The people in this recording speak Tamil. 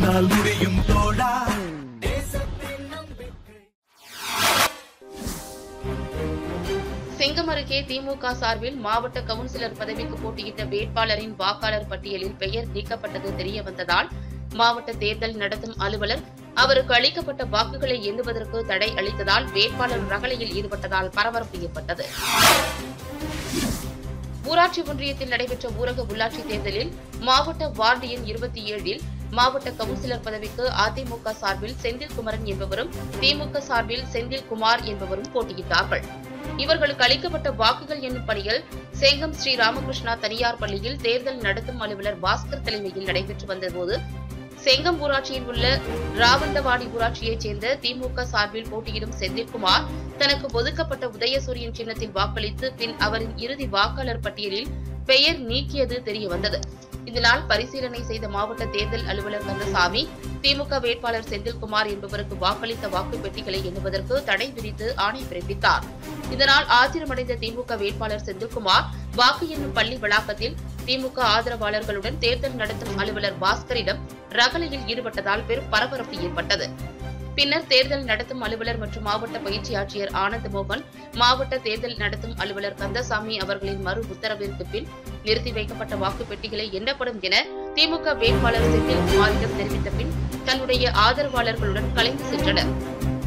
உன்னால் முடியும் தோழா செங்கம் அருகே திமுக சார்பில் மாவட்ட கவுன்சிலர் பதவிக்கு போட்டியிட்ட வேட்பாளரின் வாக்காளர் பட்டியலில் பெயர் நீக்கப்பட்டது தெரிய வந்ததால் மாவட்ட தேர்தல் நடத்தும் அலுவலர் அவருக்கு அளிக்கப்பட்ட வாக்குகளை எண்ணுவதற்கு தடை அளித்ததால் வேட்பாளர் ரகளையில் ஈடுபட்டதால் பரபரப்பு ஏற்பட்டது ஊராட்சி ஒன்றியத்தில் நடைபெற்ற ஊரக உள்ளாட்சி தேர்தலில் மாவட்ட வார்டு எண் இருபத்தி ஏழில் மாவட்ட கவுன்சிலர் பதவிக்கு அதிமுக சார்பில் செந்தில்குமரன் என்பவரும் திமுக சார்பில் செந்தில்குமார் என்பவரும் போட்டியிட்டார்கள் இவர்களுக்கு அளிக்கப்பட்ட வாக்குகள் எண்ணும் பணிகள் சேங்கம் ஸ்ரீ ராமகிருஷ்ணா தனியார் பள்ளியில் தேர்தல் நடத்தும் அலுவலர் பாஸ்கர் தலைமையில் நடைபெற்று வந்தபோது செங்கம் ஊராட்சியில் உள்ள ராவந்தவாடி ஊராட்சியைச் சேர்ந்த திமுக சார்பில் போட்டியிடும் செந்தில்குமார் தனக்கு ஒதுக்கப்பட்ட உதயசூரியன் சின்னத்தில் வாக்களித்து பின் அவரின் இறுதி வாக்காளர் பட்டியலில் பெயர் நீக்கியது தெரிய வந்தது இதனால் பரிசீலனை செய்த மாவட்ட தேர்தல் அலுவலர் கந்தசாமி திமுக வேட்பாளர் செந்தில்குமார் என்பவருக்கு வாக்களித்த வாக்கு பெட்டிகளை எண்ணுவதற்கு தடை விதித்து ஆணை பிறப்பித்தார் இதனால் ஆத்திரமடைந்த திமுக வேட்பாளர் செந்தில்குமார் வாக்கு எண்ணும் பள்ளி வளாகத்தில் திமுக ஆதரவாளர்களுடன் தேர்தல் நடத்தும் அலுவலர் பாஸ்கரிடம் ரகளையில் ஈடுபட்டதால் பெரும் பரபரப்பு ஏற்பட்டது பின்னர் தேர்தல் நடத்தும் அலுவலர் மற்றும் மாவட்ட பயிற்சி ஆட்சியர் ஆனந்த் மோகன் மாவட்ட தேர்தல் நடத்தும் அலுவலர் கந்தசாமி அவர்களின் மறு உத்தரவிற்கு பின் நிறுத்தி வைக்கப்பட்ட வாக்கு பெட்டிகளை எண்ணப்படும் என திமுக வேட்பாளர் செந்தில்குமாரிடம் தெரிவித்த பின் தன்னுடைய ஆதரவாளர்களுடன் கலைந்து சென்றனர்